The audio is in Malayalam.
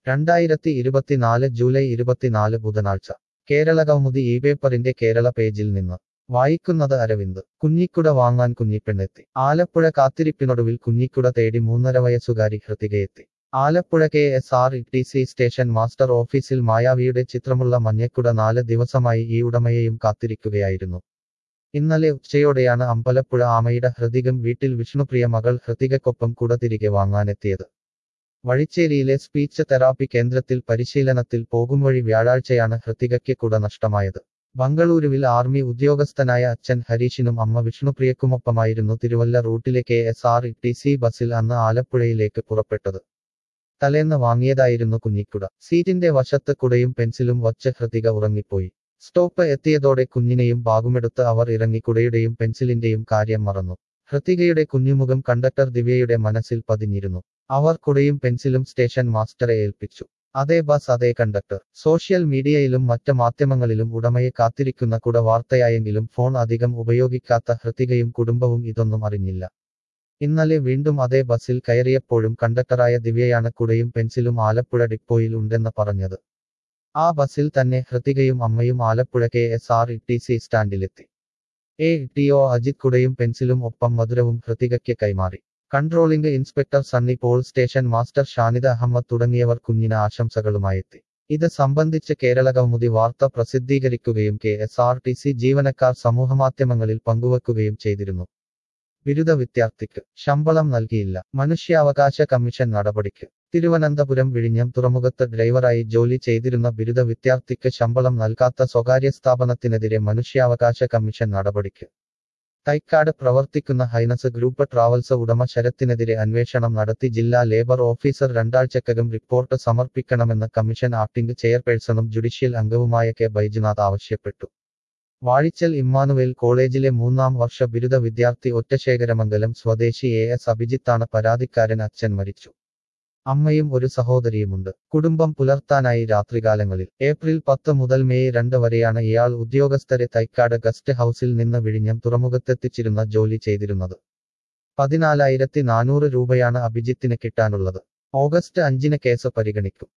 രണ്ടായിരത്തി ഇരുപത്തിനാല് ജൂലൈ ഇരുപത്തിനാല് ബുധനാഴ്ച കേരള കൗമുദി ഈ പേപ്പറിന്റെ കേരള പേജിൽ നിന്ന് വായിക്കുന്നത് അരവിന്ദ് കുഞ്ഞിക്കുട വാങ്ങാൻ കുഞ്ഞിപ്പെണ്ണെത്തി ആലപ്പുഴ കാത്തിരിപ്പിനൊടുവിൽ കുഞ്ഞിക്കുട തേടി മൂന്നര വയസ്സുകാരി ഹൃതികയെത്തി Alappuzha K S R T C station master ഓഫീസിൽ മായാവിയുടെ ചിത്രമുള്ള മഞ്ഞക്കുട നാല് ദിവസമായി ഈ ഉടമയെയും കാത്തിരിക്കുകയായിരുന്നു ഇന്നലെ ഉച്ചയോടെയാണ് അമ്പലപ്പുഴ ആമയുടെ ഹൃതികം വീട്ടിൽ വിഷ്ണുപ്രിയ മകൾ ഹൃതികക്കൊപ്പം കുട തിരികെ വാങ്ങാനെത്തിയത് വഴിച്ചേരിയിലെ സ്പീച്ച് തെറാപ്പി കേന്ദ്രത്തിൽ പരിശീലനത്തിൽ പോകുംവഴി വ്യാഴാഴ്ചയാണ് ഹൃതികയ്ക്ക് കുട നഷ്ടമായത് ബംഗളൂരുവിൽ ആർമി ഉദ്യോഗസ്ഥനായ അച്ഛൻ ഹരീഷിനും അമ്മ വിഷ്ണുപ്രിയക്കുമൊപ്പമായിരുന്നു തിരുവല്ല റൂട്ടിലെ K S R T C ബസ്സിൽ അന്ന് ആലപ്പുഴയിലേക്ക് പുറപ്പെട്ടത് തലേന്ന് വാങ്ങിയതായിരുന്നു കുഞ്ഞിക്കുട സീറ്റിന്റെ വശത്ത് കുടയും പെൻസിലും വച്ച് ഹൃതിക ഉറങ്ങിപ്പോയി സ്റ്റോപ്പ് എത്തിയതോടെ കുഞ്ഞിനെയും ബാഗുമെടുത്ത് അവർ ഇറങ്ങി കുടയുടെയും പെൻസിലിന്റെയും കാര്യം മറന്നു ഹൃതികയുടെ കുഞ്ഞുമുഖം കണ്ടക്ടർ ദിവ്യയുടെ മനസ്സിൽ പതിഞ്ഞിരുന്നു അവർ കുടയും പെൻസിലും സ്റ്റേഷൻ മാസ്റ്ററെ ഏൽപ്പിച്ചു അതേ ബസ് അതേ കണ്ടക്ടർ സോഷ്യൽ മീഡിയയിലും മറ്റ് മാധ്യമങ്ങളിലും ഉടമയെ കാത്തിരിക്കുന്ന കുട വാർത്തയായെങ്കിലും ഫോൺ അധികം ഉപയോഗിക്കാത്ത ഹൃതികയും കുടുംബവും ഇതൊന്നും അറിഞ്ഞില്ല ഇന്നലെ വീണ്ടും അതേ ബസ്സിൽ കയറിയപ്പോഴും കണ്ടക്ടറായ ദിവ്യയാണ് കുടയും പെൻസിലും ആലപ്പുഴ ഡിപ്പോയിൽ ഉണ്ടെന്ന് പറഞ്ഞത് ആ ബസ്സിൽ തന്നെ ഹൃതികയും അമ്മയും Alappuzha K S R T C സ്റ്റാൻഡിലെത്തി എ ടി ഒ അജിത് കുടയും പെൻസിലും ഒപ്പം മധുരവും ഹൃതികയ്ക്ക് കൈമാറി controlling inspector Sunny Paul station master Shanida Ahammed തുടങ്ങിയവർ കുഞ്ഞിന് ആശംസകളുമായെത്തി ഇത് സംബന്ധിച്ച് കേരള കൗമുദി വാർത്ത പ്രസിദ്ധീകരിക്കുകയും K S R T C ജീവനക്കാർ സമൂഹമാധ്യമങ്ങളിൽ പങ്കുവെക്കുകയും ചെയ്തിരുന്നു ബിരുദ വിദ്യാർത്ഥിക്ക് ശമ്പളം നൽകിയില്ല മനുഷ്യാവകാശ കമ്മീഷൻ നടപടിക്ക് തിരുവനന്തപുരം വിഴിഞ്ഞം തുറമുഖത്ത് ഡ്രൈവറായി ജോലി ചെയ്തിരുന്ന ബിരുദ വിദ്യാർത്ഥിക്ക് ശമ്പളം നൽകാത്ത സ്വകാര്യ സ്ഥാപനത്തിനെതിരെ മനുഷ്യാവകാശ കമ്മീഷൻ നടപടിക്ക് തൈക്കാട് പ്രവർത്തിക്കുന്ന ഹൈനസ് ഗ്രൂപ്പ് ട്രാവൽസ് ഉടമ ശരത്തിനെതിരെ അന്വേഷണം നടത്തി ജില്ലാ ലേബർ ഓഫീസർ രണ്ടാഴ്ചക്കകം റിപ്പോർട്ട് സമർപ്പിക്കണമെന്ന് കമ്മീഷൻ ആക്ടിംഗ് ചെയർപേഴ്സണും ജുഡീഷ്യൽ അംഗവുമായ കെ ബൈജുനാഥ് ആവശ്യപ്പെട്ടു വാഴിച്ചൽ ഇമ്മാനുവേൽ കോളേജിലെ മൂന്നാം വർഷ ബിരുദ വിദ്യാർത്ഥി ഒറ്റശേഖരമംഗലം സ്വദേശി എ എസ് അഭിജിത്താണ് പരാതിക്കാരൻ അച്ഛൻ മരിച്ചു അമ്മയും ഒരു സഹോദരിയുമുണ്ട് കുടുംബം പുലർത്താനായി രാത്രികാലങ്ങളിൽ ഏപ്രിൽ പത്ത് മുതൽ മെയ് രണ്ട് വരെയാണ് ഇയാൾ ഉദ്യോഗസ്ഥരെ തൈക്കാട് ഗസ്റ്റ് ഹൌസിൽ നിന്ന് വിഴിഞ്ഞം തുറമുഖത്തെത്തിച്ചിരുന്ന ജോലി ചെയ്തിരുന്നത് പതിനാലായിരത്തി നാനൂറ് രൂപയാണ് അഭിജിത്തിന് കിട്ടാനുള്ളത് ഓഗസ്റ്റ് അഞ്ചിന് കേസ് പരിഗണിക്കും